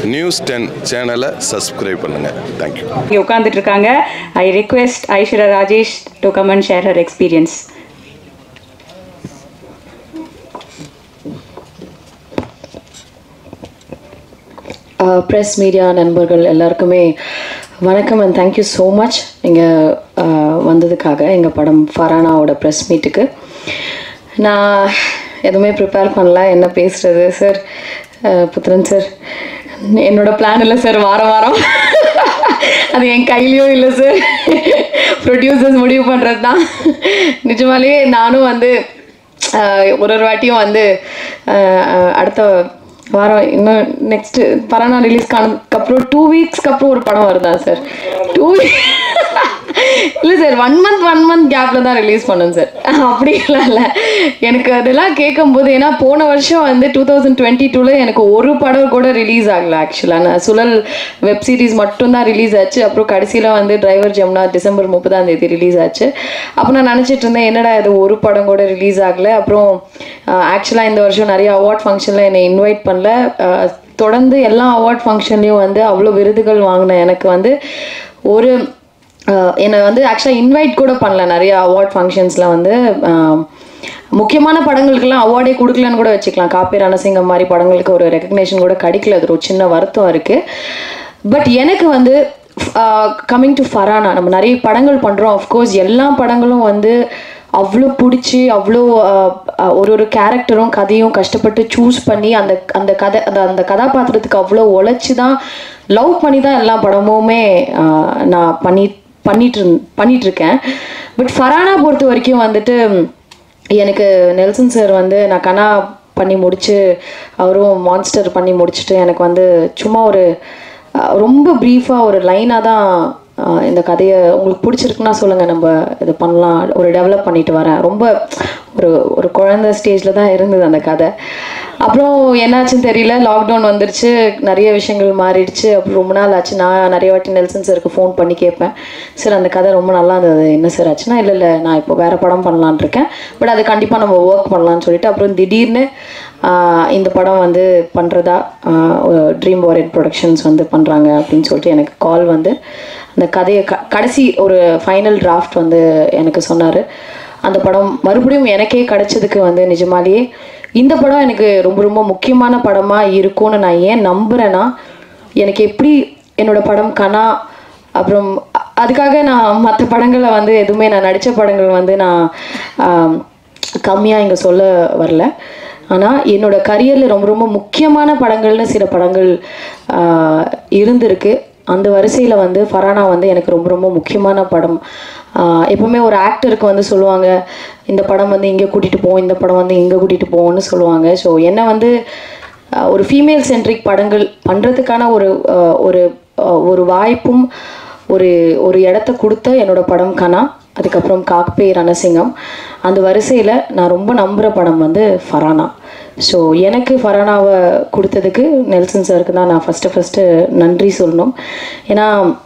news ten சேனலை subscribe பண்ணுங்கள் thank you இங்கே உட்காந்துட்டு இருக்காங்க I request Aishwarya Rajesh to come and share her experience press media நண்பர்கள் எல்லாருக்குமே வணக்கம் அண்ட் தேங்க்யூ ஸோ மச் இங்கே வந்ததுக்காக எங்கள் படம் ஃபரானாவோட ப்ரெஸ் மீட்டுக்கு நான் எதுவுமே ப்ரிப்பேர் பண்ணல என்ன பேசுகிறது சார் புத்திரன் சார் என்னோட பிளான் இல்லை சார் வாரம் வாரம் அது என் கையிலையும் இல்லை சார் ப்ரொடியூசர்ஸ் முடிவு பண்ணுறது தான் நிஜமாலேயே நானும் வந்து ஆஹ், ஒரு ஒரு வாட்டியும் வந்து ஆஹ், ஆஹ், அடுத்த வாரம் இன்னும் நெக்ஸ்ட்டு பரானா ரிலீஸ்க்கு அப்புறம் டூ வீக்ஸ்க்கு அப்புறம் ஒரு படம் வருதா சார் டூ இல்லை sir one month one month கேப்பில் தான் ரிலீஸ் பண்ணேன் சார் அப்படிலாம் இல்லை எனக்கு அதெல்லாம் கேட்கும்போது ஏன்னா போன வருஷம் வந்து டூ தௌசண்ட் டுவெண்ட்டி டூவில் எனக்கு ஒரு படம் கூட ரிலீஸ் ஆகல ஆக்சுவலாக நான் சுழல் வெப் சீரிஸ் மட்டும்தான் ரிலீஸ் ஆச்சு அப்புறம் கடைசியில் வந்து டிரைவர் ஜெம்னா டிசம்பர் முப்பதாம் தேதி ரிலீஸ் ஆச்சு அப்போ நான் நினச்சிட்டு இருந்தேன் என்னடா இது ஒரு படம் கூட ரிலீஸ் ஆகல அப்புறம் ஆக்சுவலாக இந்த வருஷம் நிறைய அவார்ட் ஃபங்க்ஷனில் என்னை இன்வைட் பண்ணல அஹ், தொடர்ந்து எல்லா அவார்ட் ஃபங்க்ஷன்லேயும் வந்து அவ்வளோ விருதுகள் வாங்கின எனக்கு வந்து ஒரு அஹ், என்னை வந்து ஆக்சுவலாக இன்வைட் கூட பண்ணல நிறைய அவார்ட் ஃபங்க்ஷன்ஸில் வந்து அஹ், முக்கியமான படங்களுக்கெல்லாம் அவார்டே கொடுக்கலன்னு கூட வச்சுக்கலாம் காப்பி ரணசிங்கம் மாதிரி படங்களுக்கு ஒரு ரெக்கக்னேஷன் கூட கிடைக்கல அது ஒரு சின்ன வருத்தம் இருக்குது பட் எனக்கு வந்து கம்மிங் டு ஃபரானா நம்ம நிறைய படங்கள் பண்ணுறோம் அஃப்கோர்ஸ் எல்லா படங்களும் வந்து அவ்வளோ பிடிச்சி அவ்வளோ ஆஹ், ஆஹ், ஒரு ஒரு கேரக்டரும் கதையும் கஷ்டப்பட்டு சூஸ் பண்ணி அந்த அந்த கதை அந்த அந்த கதாபாத்திரத்துக்கு அவ்வளோ உழைச்சி தான் லவ் பண்ணி தான் எல்லா படமுமே ஆஹ், நான் பண்ணி பண்ணிட்டு இருந் பண்ணிட்டு இருக்கேன் பட் ஃபரானா பொறுத்த வரைக்கும் வந்துட்டு எனக்கு நெல்சன் சார் வந்து நான் கனா பண்ணி முடிச்சு அவரும் மான்ஸ்டர் பண்ணி முடிச்சுட்டு எனக்கு வந்து சும்மா ஒரு அஹ், ரொம்ப ப்ரீஃபாக ஒரு லைனாக தான் அஹ், இந்த கதையை உங்களுக்கு பிடிச்சிருக்குன்னா சொல்லுங்கள் நம்ம இது பண்ணலாம் ஒரு டெவலப் பண்ணிட்டு வரேன் ரொம்ப ஒரு ஒரு குழந்தை ஸ்டேஜில் தான் இருந்தது அந்த கதை அப்புறம் என்னாச்சுன்னு தெரியல லாக்டவுன் வந்துருச்சு நிறைய விஷயங்கள் மாறிடுச்சு அப்புறம் ரொம்ப நாள் ஆச்சு நான் நிறைய வாட்டி நெல்சன் சாருக்கு ஃபோன் பண்ணி கேட்பேன் சார் அந்த கதை ரொம்ப நல்லா இருந்தது என்ன சார் ஆச்சுன்னா இல்லை இல்லை நான் இப்போ வேறு படம் பண்ணலான்னு இருக்கேன் பட் அது கண்டிப்பாக நம்ம ஒர்க் பண்ணலான்னு சொல்லிட்டு அப்புறம் திடீர்னு ஆஹ், இந்த படம் வந்து பண்ணுறதா ட்ரீம் வாரியட் ப்ரொடக்ஷன்ஸ் வந்து பண்ணுறாங்க அப்படின்னு சொல்லிட்டு எனக்கு கால் வந்து அந்த கதையை க கடைசி ஒரு ஃபைனல் டிராஃப்ட் வந்து எனக்கு சொன்னார் அந்த படம் மறுபடியும் எனக்கே கிடைச்சதுக்கு வந்து நிஜமாலேயே இந்த படம் எனக்கு ரொம்ப ரொம்ப முக்கியமான படமாக இருக்கும்னு நான் ஏன் நம்புகிறேன்னா எனக்கு எப்படி என்னோட படம் கனா அப்புறம் அ- அதுக்காக நான் மற்ற படங்களை வந்து எதுவுமே நான் நடித்த படங்கள் வந்து நான் கம்மியாக இங்கே சொல்ல வரல ஆனால் என்னோட கரியரில் ரொம்ப ரொம்ப முக்கியமான படங்கள்னு சில படங்கள் ஆஹ், இருந்திருக்கு அந்த வரிசையில் வந்து ஃபரானா வந்து எனக்கு ரொம்ப ரொம்ப முக்கியமான படம் ஆஹ், எப்பவுமே ஒரு ஆக்டருக்கு வந்து சொல்லுவாங்க இந்த படம் வந்து இங்கே கூட்டிகிட்டு போவோம் இந்த படம் வந்து இங்கே கூட்டிகிட்டு போவோம்னு சொல்லுவாங்க ஸோ என்னை வந்து ஆஹ், ஒரு ஃபீமேல் சென்ட்ரிக் படங்கள் பண்ணுறதுக்கான ஒரு ஆஹ், ஒரு ஆஹ், ஒரு வாய்ப்பும் ஒரு ஒரு இடத்த கொடுத்த என்னோட படம் கனா அதுக்கப்புறம் காக்பே ரணசிங்கம் அந்த வரிசையில் நான் ரொம்ப நம்புகிற படம் வந்து ஃபரானா ஸோ எனக்கு ஃபரானாவை கொடுத்ததுக்கு நெல்சன் சாருக்கு தான் நான் ஃபஸ்ட்டு ஃபஸ்ட்டு நன்றி சொல்லணும் ஏன்னா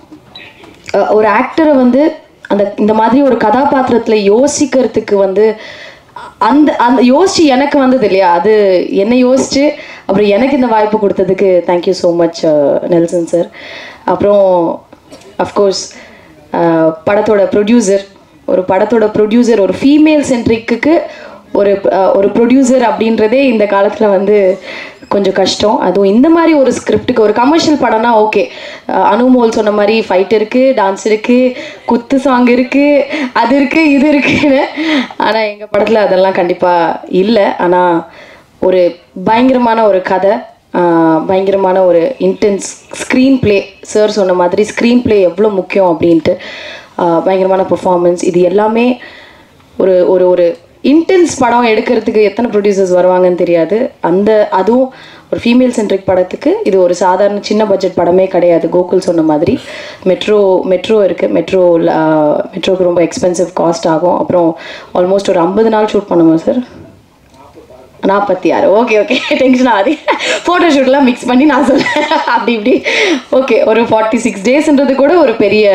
அஹ், ஒரு ஆக்டரை வந்து அந்த இந்த மாதிரி ஒரு கதாபாத்திரத்தில் யோசிக்கிறதுக்கு வந்து அந்த அந்த யோசிச்சு எனக்கு வந்தது இல்லையா அது என்னை யோசிச்சு அப்புறம் எனக்கு இந்த வாய்ப்பு கொடுத்ததுக்கு thank you so much Nelson sir அப்புறம் அஃப்கோர்ஸ் படத்தோட ப்ரொடியூசர் ஒரு படத்தோட ப்ரொடியூசர் ஒரு ஃபீமேல் சென்ட்ரிக்கு ஒரு அஹ், ஒரு ப்ரொடியூசர் அப்படின்றதே இந்த காலத்தில் வந்து கொஞ்சம் கஷ்டம் அதுவும் இந்த மாதிரி ஒரு ஸ்கிரிப்டுக்கு ஒரு கமர்ஷியல் படம்னா ஓகே அனுமோல் சொன்ன மாதிரி ஃபைட் இருக்குது டான்ஸ் இருக்குது குத்து சாங் இருக்குது அது இருக்குது இது இருக்குன்னு ஆனால் எங்கள் படத்தில் அதெல்லாம் கண்டிப்பாக இல்லை ஆனால் ஒரு பயங்கரமான ஒரு கதை ஆஹ் பயங்கரமான ஒரு இன்டென்ஸ் ஸ்க்ரீன் ப்ளே சார் சொன்ன மாதிரி ஸ்க்ரீன் ப்ளே எவ்வளோ முக்கியம் அப்படின்ட்டு ஆஹ் பயங்கரமான பெர்ஃபார்மன்ஸ் இது எல்லாமே ஒரு ஒரு ஒரு இன்டென்ஸ் படம் எடுக்கிறதுக்கு எத்தனை ப்ரொடியூசர்ஸ் வருவாங்கன்னு தெரியாது அந்த அதுவும் ஒரு ஃபீமேல் சென்ட்ரிக் படத்துக்கு இது ஒரு சாதாரண சின்ன பட்ஜெட் படமே கிடையாது கோகுல் சொன்ன மாதிரி மெட்ரோ மெட்ரோ இருக்குது மெட்ரோ மெட்ரோக்கு ரொம்ப எக்ஸ்பென்சிவ் காஸ்ட் ஆகும் அப்புறம் ஆல்மோஸ்ட் ஒரு ஐம்பது நாள் ஷூட் பண்ணுவோம் சார் நாற்பத்தி ஆறு ஓகே ஓகே டென்ஷன் ஆகுது ஃபோட்டோ ஷூட்லாம் மிக்ஸ் பண்ணி நான் சொல்கிறேன் அப்படி இப்படி ஓகே ஒரு ஃபார்ட்டி சிக்ஸ் டேஸ்ன்றது கூட ஒரு பெரிய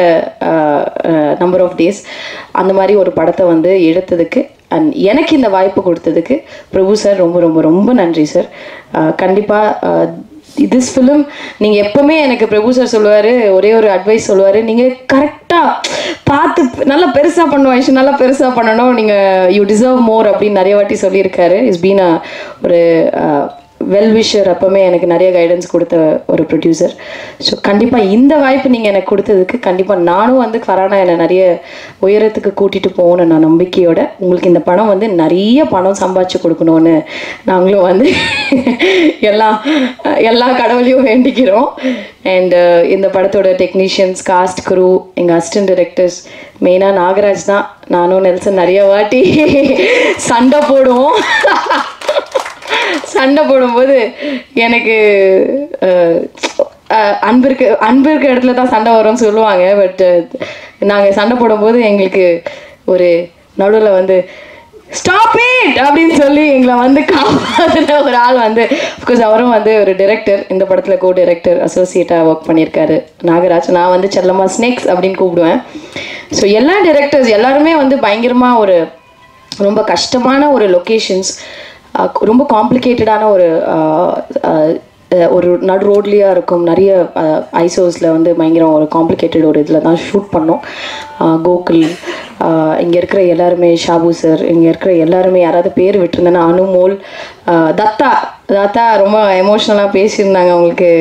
நம்பர் ஆஃப் டேஸ் அந்த மாதிரி ஒரு படத்தை வந்து எடுத்ததுக்கு அண்ட் எனக்கு இந்த வாய்ப்பு கொடுத்ததுக்கு பிரபு சார் ரொம்ப ரொம்ப ரொம்ப நன்றி சார் கண்டிப்பாக திஸ் ஃபிலிம் நீங்கள் எப்போவுமே எனக்கு பிரபு சார் சொல்லுவார் ஒரே ஒரு அட்வைஸ் சொல்லுவார் நீங்கள் கரெக்டாக பார்த்து நல்லா பெருசாக பண்ணுவோம் ஐஷு நல்லா பெருசாக பண்ணணும் நீங்கள் யூ டிசர்வ் மோர் அப்படின்னு நிறைய வாட்டி சொல்லியிருக்காரு இஸ் பீன் ஒரு வெல் விஷர் அப்போவுமே எனக்கு நிறைய கைடன்ஸ் கொடுத்த ஒரு ப்ரொடியூசர் ஸோ கண்டிப்பாக இந்த வாய்ப்பு நீங்கள் எனக்கு கொடுத்ததுக்கு கண்டிப்பாக நானும் வந்து ஃபரானா என்னை நிறைய உயரத்துக்கு கூட்டிகிட்டு போகணும் நான் நம்பிக்கையோட உங்களுக்கு இந்த படம் வந்து நிறைய பணம் சம்பாதிச்சு கொடுக்கணும்னு நாங்களும் வந்து எல்லா எல்லா கடவுளையும் வேண்டிக்கிறோம் அண்ட் இந்த படத்தோட டெக்னீஷியன்ஸ் காஸ்ட் குரூ எங்கள் அசிஸ்டன்ட் டைரக்டர்ஸ் மெயினாக நாகராஜ் தான் நானும் நெல்சன் நிறைய வாட்டி சண்டை போடுவோம் சண்டை போடும்போது எனக்கு அஹ், அஹ், அன்பு இருக்கு அன்பு இருக்க இடத்துல தான் சண்டை வரும்னு சொல்லுவாங்க பட் நாங்கள் சண்டை போடும்போது எங்களுக்கு ஒரு நடுவில் வந்து ஸ்டாப் இட் அப்படின்னு சொல்லி எங்களை வந்து காப்பாற்றின ஒரு ஆள் வந்து அஃப்கோர்ஸ் அவரும் வந்து ஒரு டைரக்டர் இந்த படத்தில் கோ டைரக்டர் அசோசியேட்டாக ஒர்க் பண்ணியிருக்காரு நாகராஜ் நான் வந்து செல்லம்மா ஸ்னேக்ஸ் அப்படின்னு கூப்பிடுவேன் ஸோ எல்லா டைரக்டர்ஸ் எல்லாருமே வந்து பயங்கரமாக ஒரு ரொம்ப கஷ்டமான ஒரு லொக்கேஷன்ஸ் ரொம்ப காம்ப்ளிகேட்டடான ஒரு அஹ், அஹ், அஹ், ஒரு நடு ரோட்லேயா இருக்கும் நிறைய ஐசோஸில் வந்து பயங்கரம் ஒரு காம்ப்ளிகேட்டட் ஒரு இதில் தான் ஷூட் பண்ணோம் அஹ், கோகுல் இங்கே இருக்கிற எல்லாருமே ஷாபு சார் இங்கே இருக்கிற எல்லாருமே யாராவது பேர் விட்டுருந்தேன்னா அனுமோல் அஹ், தத்தா தத்தா ரொம்ப எமோஷ்னலாக பேசியிருந்தாங்க அவங்களுக்கு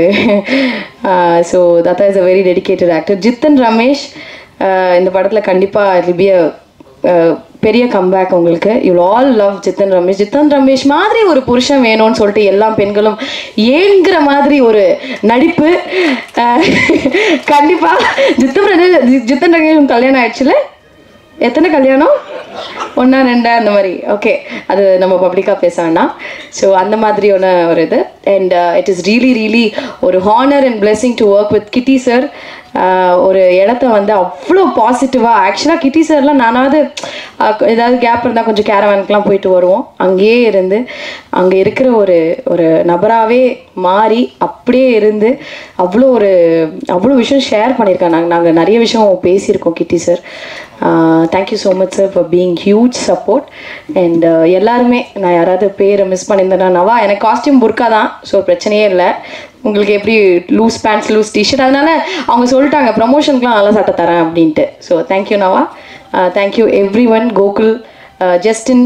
so that is a very dedicated actor Jithan Ramesh ah, இந்த படத்தில் கண்டிப்பாக இட் பி அஹ் பெரிய கம்பேக் உங்களுக்கு you all love Jithan Ramesh Jithan Ramesh மாதிரி ஒரு புருஷன் வேணும்னு சொல்லிட்டு எல்லா பெண்களும் ஏங்குற மாதிரி ஒரு நடிப்பு அஹ் கண்டிப்பா ஜித்தன் ரமேஷ் ஜித்தன் ரமேஷ் கல்யாணம் ஆயிடுச்சுல எத்தனை கல்யாணம் ஒன்றா ரெண்டா அந்த மாதிரி ஓகே அது நம்ம பப்ளிக்காக பேச வேண்டாம் ஸோ அந்த மாதிரியான ஒரு இது and it is really really ஒரு honour and blessing to work with Kitty sir ஒரு இடத்த வந்து அவ்வளோ பாசிட்டிவாக ஆக்சுவலாக கிட்டி சார்லாம் நானாவது அஹ், ஏதாவது கேப் இருந்தால் கொஞ்சம் கேரவானுக்குலாம் போயிட்டு வருவோம் அங்கேயே இருந்து அங்கே இருக்கிற ஒரு ஒரு நபராகவே மாறி அப்படியே இருந்து அவ்வளோ ஒரு அவ்வளோ விஷயம் ஷேர் பண்ணியிருக்காங்க நாங்கள் நாங்கள் நிறைய விஷயம் பேசியிருக்கோம் Kitty sir thank you so much sir for being huge support and எல்லாருமே நான் யாராவது பேரை மிஸ் பண்ணியிருந்தேன்னா நவா எனக்கு காஸ்டியூம் புர்க்கா தான் ஸோ பிரச்சனையே இல்லை உங்களுக்கு எப்படி லூஸ் பேண்ட்ஸ் லூஸ் டிஷர்ட் அதனால அவங்க சொல்லிட்டாங்க ப்ரமோஷனுக்குலாம் நல்லா சட்டை தரேன் அப்படின்ட்டு so thank you Nava thank you everyone Gokul Justin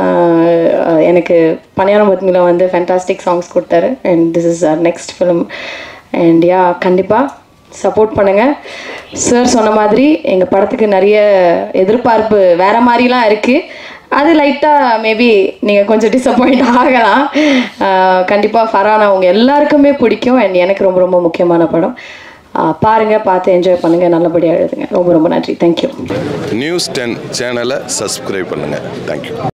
எனக்கு பணியாரம் பத்மியில் வந்து ஃபேண்டாஸ்டிக் சாங்ஸ் கொடுத்தாரு and this is our next film and yeah கண்டிப்பாக சப்போர்ட் பண்ணுங்க சார் சொன்ன மாதிரி எங்கள் படத்துக்கு நிறைய எதிர்பார்ப்பு வேற மாதிரிலாம் இருக்குது அது லைட்டாக மேபி நீங்கள் கொஞ்சம் டிசப்பாயிண்ட் ஆகலாம் கண்டிப்பாக ஃபரானா அவங்க எல்லாருக்குமே பிடிக்கும் அண்ட் எனக்கு ரொம்ப ரொம்ப முக்கியமான படம் ஆஹ் பாருங்க பார்த்து என்ஜாய் பண்ணுங்க நல்லபடியாக எழுதுங்க ரொம்ப ரொம்ப நன்றி தேங்க்யூ நியூஸ் டென் சேனலை சப்ஸ்கிரைப் பண்ணுங்கள் தேங்க்யூ